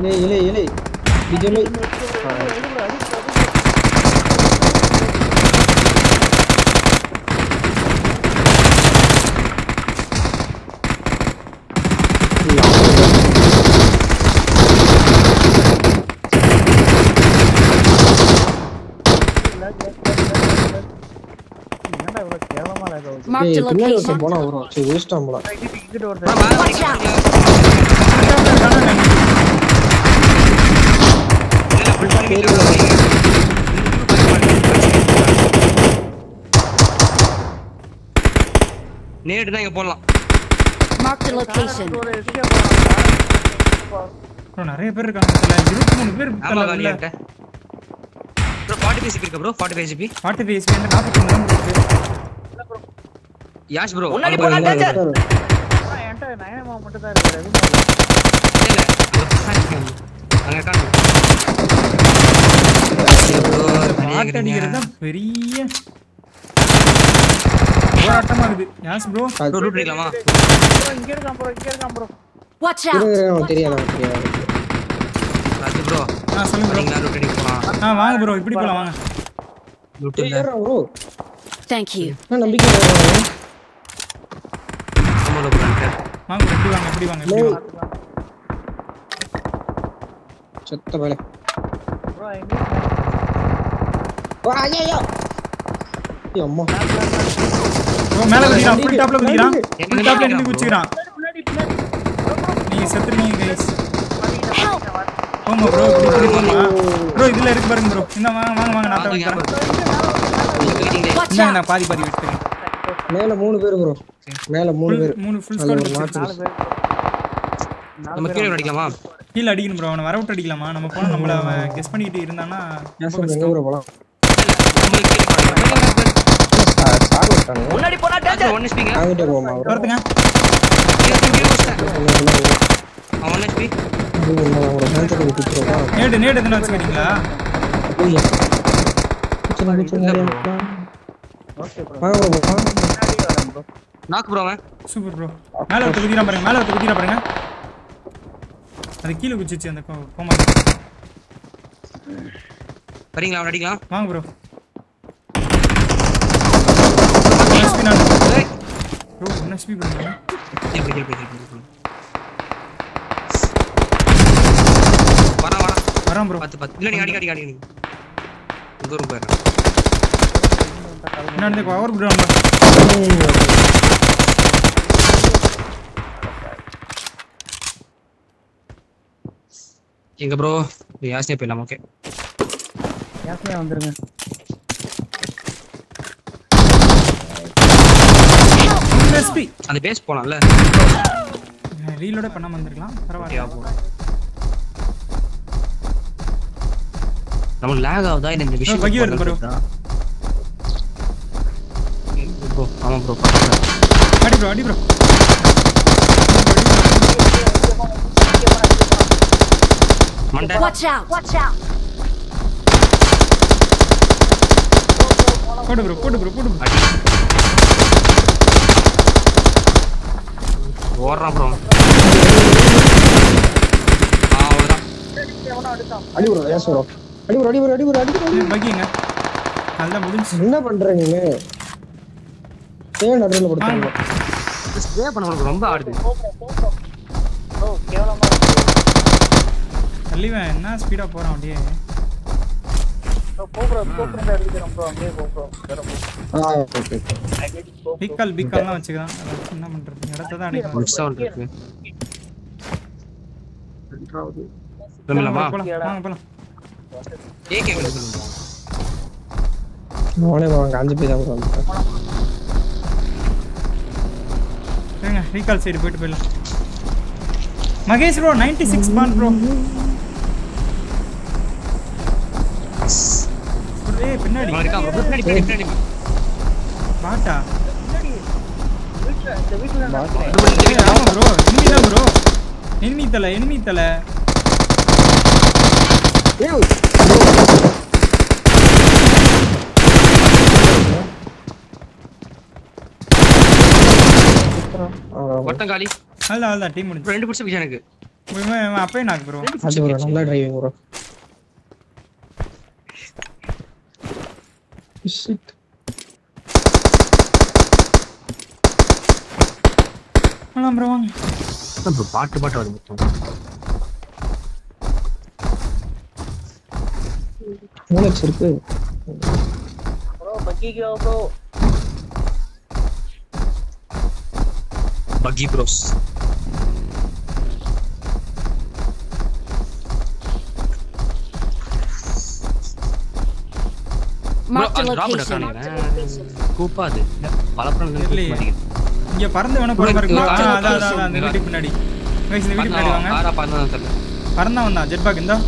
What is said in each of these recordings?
ஏய் இலை இலை விஜய் என்னடா இவ்வளவு கேவலமா lag ஆகுது Marked ஏய் a பின்னாடி location. ஒருத்தன் போனா வரும் சரி வேஸ்டா போல இங்கிட்டு இங்கிட்டு bro, ஒருத்தர் மேல Watch அடிக்க out. இல்ல, full time இல்ல, full time. நேடு தான் இங்க போடலாம் Marked a location. ஒரு escape ஆனாங்க. ப்ரோ நிறைய பேர் இருக்காங்க இதுல இருபத்தி மூணு பேர் ஆமா காலி என்கிட்ட ப்ரோ 40 பேசிபி இருக்கு ப்ரோ 40 பேசிபி பாட்டு பேசி வந்து நாற்பத்தி மூணு இருக்கு யாஷ் ப்ரோ முன்னாடி போனா டேஞ்சர் ஆனா என்கிட்ட நயனமா மட்டும் தான் இருக்கு எதுவுமே இல்ல. இல்ல அங்க காணோம் பாட்டு அடிக்கிறது தான் பெரிய போராட்டமா இருக்குது யாஸ் ப்ரோ ப்ரோ ரூட் அடிக்கலாமா bro, இங்க இருக்கான் ப்ரோ இங்க இருக்கான் ப்ரோ Watch out. எனக்கு தெரியாது எனக்கு தெரியாது ராஜு ப்ரோ ஆ சொல்லுங்க ப்ரோ நீங்க ரூட் அடிக்க போலாம் ஆ வாங்க ப்ரோ இப்படி போலாம் வாங்க ரூட் இல்ல ப்ரோ Thank you. நான் நம்பிக்கை இல்லை. ஆமா ப்ரோ வாங்க bro, இப்படி வாங்க இப்படி வாங்க இப்படி வாங்க செத்த வேலை ப்ரோ எங்க ஓ ஐயோ ஐயோ ஏய், அம்மா ப்ரோ மேல குதிக்கிறான் ஃபுல் டாப்ல குதிக்கிறான் எங்க ஃபுல் டாப்ல நினைக்கிறான் நின்னு குதிக்கிறான் முன்னாடி பின்னாடி நீங்க செத்துறீங்க கைஸ் போமா ப்ரோ இப்படி இப்படி போமா ப்ரோ இதுல இருக்கு பாருங்க ப்ரோ இந்த வாங்க வாங்க வாங்க நான் வாங்க, தரேன் வாங்க. Watch இந்தாங்க out. நான் பாதி பாதி விட்டுறேன் மேல மூணு பேர் ப்ரோ மேல மூணு Full- பேர் மூணு ஃபுல் அதுல ஸ்குவாட் ஒரு மாத்து நாலு பேர் நம்ம கீழே அடிக்கலாமா கீழ அடிக்கணும் ப்ரோ அவனை வர விட்டு அடிக்கலாமா நம்ம போனா நம்மள கெஸ் பண்ணிக்கிட்டு இருந்தானா ரொம்ப எங்க கஷ்டம் ப்ரோ போலாம் நம்மளுக்கு கீழே பாருங்க ஸ்டார்ட் விட்டானுங்க முன்னாடி போனா டேஞ்சர் ஒன் ஹெச்பிங்க வாங்கிட்டே போமா ப்ரோ வரதுங்க ஒன் ஹெச்பி ஒரு ஹேண்ட் பண்ணி குத்துறோமா நேடு நேடு எதுனா வச்சுக்கிறீங்களா ஓய் குத்துறோம் குத்துறோம் ஓகே ப்ரோ வாங்க ப்ரோ வாங்க முன்னாடி வரேன் ப்ரோ நாக்கு ப்ரோ அவன் சூப்பர் ப்ரோ மேல ஒருத்த குதிரா பாருங்க மேல ஒருத்த குதிரா பாருங்க அது கீழே குச்சிச்சு அந்த கோ- கோமா வரீங்களா அவன் அடிக்கலாம் வாங்க ப்ரோ எஸ்பி நான் ஏய், ப்ரோ ஒன் எஸ்பி பண்ணுங்க கீழே போய், கீழே போய், கீழே போய், கீழே போய். வரான் வரான் வரான் ப்ரோ பத்து பத்து இல்ல நீ அடிக்க அடிக்க அடிக்க நீ தூரம் போயிடுறேன் என்ன பவர் ப்ரோ நம்ம எங்க ப்ரோ யாஸ்னே போயிடலாம் ஓகே யாசையா வந்துருங்க எஸ்பி அந்த பேஸ் போலாம்ல ரீலோட பண்ணாம வந்திருக்கலாம் ஓகே பரவாயில்ல அப்போ நமக்கு லேக் ஆகுதா இல்ல இந்த விஷயம் பகி வருது ப்ரோ ப்ரோ ஆமா ப்ரோ அடி ப்ரோ அடி ப்ரோ மண்டை Watch out. Watch out. போடு ப்ரோ போடு ப்ரோ போடு bro. அடி ஓடுறான் ப்ரோ அவ்வளோதான் அடி ப்ரோ ஏன் சொல்றோம் அடி ப்ரோ அடி ப்ரோ அடி ப்ரோ அடி ப்ரோ இது பகிங்க அதுதான் முடிஞ்சு என்ன பண்ற நீங்க ஏன் நடுவில் கொடுத்தாங்க ஸ்ப்ரே பண்ண உனக்கு ரொம்ப ஆடுது ப்ரோ கேவலமா தள்ளிவன் என்ன ஸ்பீடா போறான் அப்படியே ப்ரோ போ ப்ரோ ஸ்கோப் இருந்தா எடுத்துக்கிறோம் ப்ரோ அப்படியே போ ப்ரோ வேற போ ஆ ஓகே பிக்கால் பிக்கால்லாம் வச்சுக்கலாம் அதை வச்சு என்ன பண்றது இடத்த தான் அடிக்கணும் மிஸ் சவுண்ட் இருக்கு கிளம்பலாமா போலாம் வாங்க போலாம் ஏகே சொல்லுங்க நானே வாங்க அஞ்சு பேர் தான் bro வந்துட்டேன் சரிங்க ரீகால் சைடு போயிட்டு போயிடலாம் மகேஷ் ப்ரோ நைன்டி சிக்ஸ் பான் ப்ரோ ஏய் பின்னாடி அவன் இருக்கான் bro. பின்னாடி பின்னாடி பின்னாடி பாட்டா வீட்டுல இந்த வீட்டுல நான் ஏய், ஆமா ப்ரோ எனிமி தான் ப்ரோ எனிமி தலை எனிமி தலை ஆ, ஒட்டம் காலி அதுதான் அதுதான் டீம் முடிஞ்சு bro, ரெண்டு பிடிச்ச பிடிச்ச எனக்கு இவன் இவன் அப்பயே நாக்கு ப்ரோ அது ப்ரோ நல்லா டிரைவிங் ப்ரோ ஷிட் வேணாம் ப்ரோ வாங்க ப்ரோ பாட்டு பாட்டு வருது மொத்தம் மூலக்ஸ் இருக்கு ப்ரோ பக்கிக்கு வா ப்ரோ பக்கி ப்ரோஸ் Marked a அது டிராப் location. இருக்கானே கூப்பா அது பலப்படம் தெரியலையே. மாட்டேங்குது இங்க பறந்து வேணா போற மாதிரி இருக்கு. Marked ஆ, a அதான் அதான் அதான், அந்த location. வீட்டுக்கு பின்னாடி Guys, இந்த வீட்டுக்கு பின்னாடி வாங்க ஆறா பார்த்தா தெரியல பறந்தா வந்தான் ஜெட் பேக் இந்தா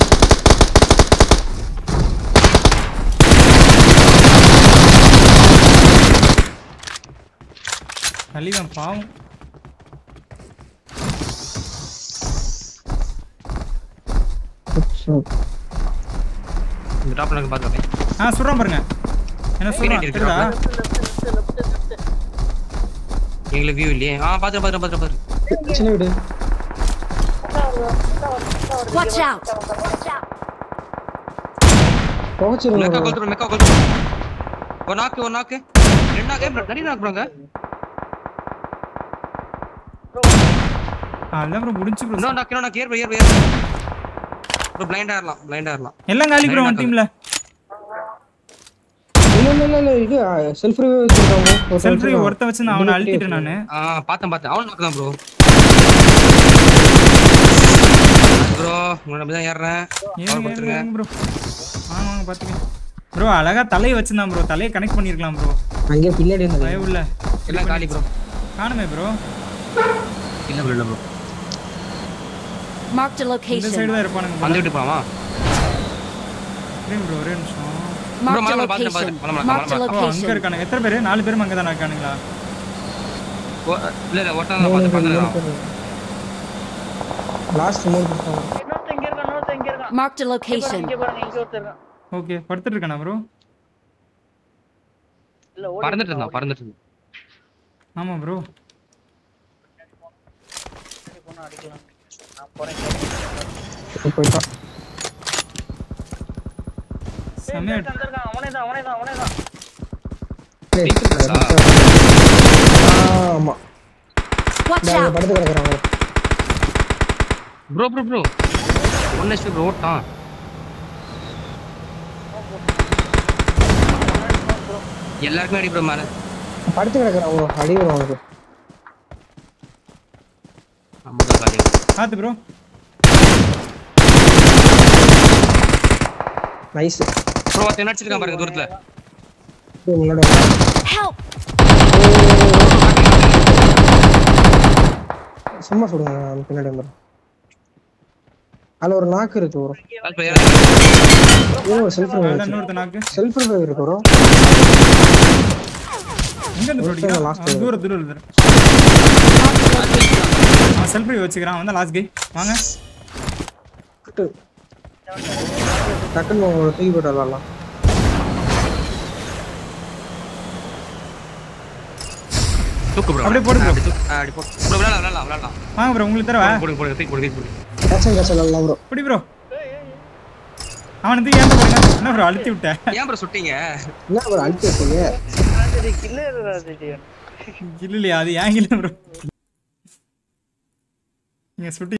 கலிவன் பாவம் இந்த டாப் எனக்கு பார்த்துறேன் ஆ சுடுறான் பாருங்க என்ன சொல்றான் பின்னாடி தெரியுதா லெஃப்ட் லெஃப்ட் லெஃப்ட் லெஃப்ட் எங்களுக்கு வியூ இல்லையே ஆ பார்த்து பார்த்து பார்த்து பார்த்து சின்ன வீடு Watch out! புகைச்சிருங்க மெக்கா bro. கொல்றோம் மெக்கா கொல்றோம் ஒரு நாக்கு ஒரு நாக்கு ரெண்டு நாக்கு bro, நிறைய நாக்கு ப்ரோங்க அதான் ப்ரோ முடிஞ்சு ப்ரோ இன்னொரு நாக்கு இன்னொரு நாக்கு air bro air air bro blind ஆயிரலாம் பிளைண்ட் ஆயிரலாம் எல்லாம் காலி ப்ரோ ஒன் டீம்ல இல்ல இல்ல இல்ல இல்ல இது செல்ஃப் ரிவ்யூ வச்சிருக்காங்க செல்ஃப் ஒருத்த வச்சு நான் அவனை அழுத்திட்டேன் நானு ஆ பார்த்தேன் பார்த்தேன் அவன் நாக்கு தான் ப்ரோ ப்ரோ உங்களை நம்பி தான் ஏறுறேன் ஏறுங்க அவர் கொடுத்துருங்க ஏறுங்க ப்ரோ வாங்க வாங்க பாத்துக்க ப்ரோ அழகா தலையை வச்சிருந்தான் ப்ரோ தலையை கனெக்ட் பண்ணிருக்கலாம் ப்ரோ அங்கே பின்னாடி இருந்தது பய உள்ள எல்லாம் காலி ப்ரோ காணுமே ப்ரோ இல்ல ப்ரோ இல்ல ப்ரோ Marked a இந்த location. சைடு தான் இருப்பானுங்க அந்த வீட்டுக்கு போலாமா ப்ரோ ஒரே நிமிஷம் ப்ரோ Marked a மலை பார்த்து location. பார்த்து மலை Marked a மலை ஓ அங்க location. இருக்கானுங்க எத்தனை பேரு நாலு பேரும் அங்க தானே இருக்கானுங்களா இல்ல இல்ல ஒருத்தன் தான் பார்த்து பார்த்து லாஸ்ட் மூணு பேர் இன்னொருத்தன் இங்க இருக்கான் இன்னொருத்தன் இங்க இருக்கான் Marked a location. இங்க பாருங்க இங்க ஒருத்தன் இருக்கான் ஓகே படுத்துட்டு இருக்கானா ப்ரோ இல்ல ஓடி பறந்துட்டு இருந்தான் பறந்துட்டு இருந்தான் ஆமா ப்ரோ பின்னாடி போனா அடிக்கலாம் நான் போறேன் போயிட்டான் செமையா ஏய், அந்த இருக்கான் அவனே தான் அவனே தான் அவனே தான் ஏய், இருக்குதா? ஆ, ஆமா Watch இந்தா, இங்க out! படுத்து கிடக்குறாங்க bro bro bro one HP bro ஓட்டான் எல்லாருக்குமே அடி ப்ரோ மேல படுத்து கிடக்குறான் ப்ரோ அடி வரும் அவனுக்கு நம்ம தான் காலி பாத்து ப்ரோ நைஸ் ப்ரோ ஒருத்தன் நடிச்சிருக்கான் பாருங்க தூரத்துல முன்னாடி வா. Help! சும்மா சொல்லுங்க அவன் பின்னாடி வந்துடும் அதுல ஒரு நாக்கு இருக்கு ப்ரோ கால் போய் ஏறாது. இது ஒரு செல்ஃப் அதுல ரிவ்யூ இன்னொருத்த நாக்கு செல்ஃப் ரிவ்யூ இருக்கு ப்ரோ எங்க இருந்து ஒருத்தன் பிடிக்கிறான் last அவன் தூர தூரம் இருந்து அவன் செல்ஃப் வச்சுக்கிறான் அவன் தான் லாஸ்ட் கை வாங்க டக்குன்னு உங்களை தூக்கி போட்டு விளாடலாம் தூக்கு ப்ரோ அப்படியே போடு bro. அப்படி தூக்கு ஆ, அப்படி போடு ப்ரோ விளையாடலாம் விளையாடலாம் விளையாடலாம் வாங்க ப்ரோ உங்களுக்கு தரவா போடுங்க போடுங்க தூக்கி போடுங்க தூக்கி போடுங்க கேட்சன் கேட்சன் விளாடலாம் ப்ரோ பிடி ப்ரோ அவனை தூக்கி ஏன் பாருங்க என்ன ப்ரோ அழுத்தி விட்டேன் ஏன் ப்ரோ சுட்டீங்க என்ன ப்ரோ அழுத்தி வச்சீங்க ராஜடி கில்லர் ராஜடி இல்லையா அது ஏன் இல்லை ப்ரோ நீங்க சுட்டி